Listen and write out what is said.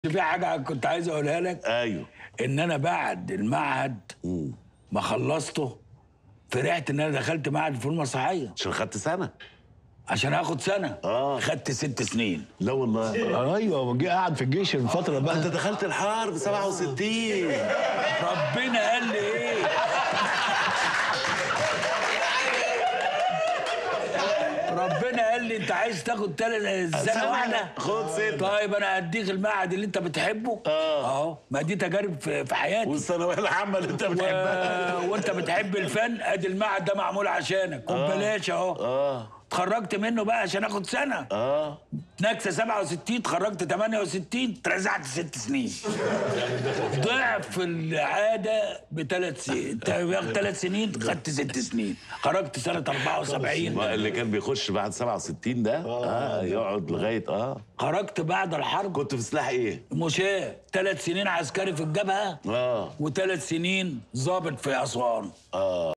في حاجة كنت عايز أقولها لك ايوه إن أنا بعد المعهد ما خلصته فرحت إن أنا دخلت معهد الفنون المسرحية عشان خدت سنه عشان آخد سنة آه. خدت ست سنين لا والله ايوه وجي قاعد في الجيش من فتره انت بقى دخلت الحرب 67 ربنا قال لي إيه ربنا قال لي انت عايز تاخد تلت سنه واحده خد ست طيب انا هديك المعهد اللي انت بتحبه آه. اهو ما دي تجارب في في حياتي والثانويه العامه اللي انت و... بتحبها وانت بتحب الفن ادي المعهد ده معمول عشانك وببلاش اهو اه اتخرجت منه بقى عشان اخد سنه اه نكسه 67 اتخرجت 68 اترزعت ست سنين ضعف العاده بثلاث سنين ثلاث سنين خدت ست سنين خرجت سنه 74 ما اللي كان بيخش بعد 67 ده اه يقعد لغايه اه خرجت بعد الحرب كنت في سلاح ايه؟ مشاة ثلاث سنين عسكري في الجبهه اه وثلاث سنين ضابط في اسوان اه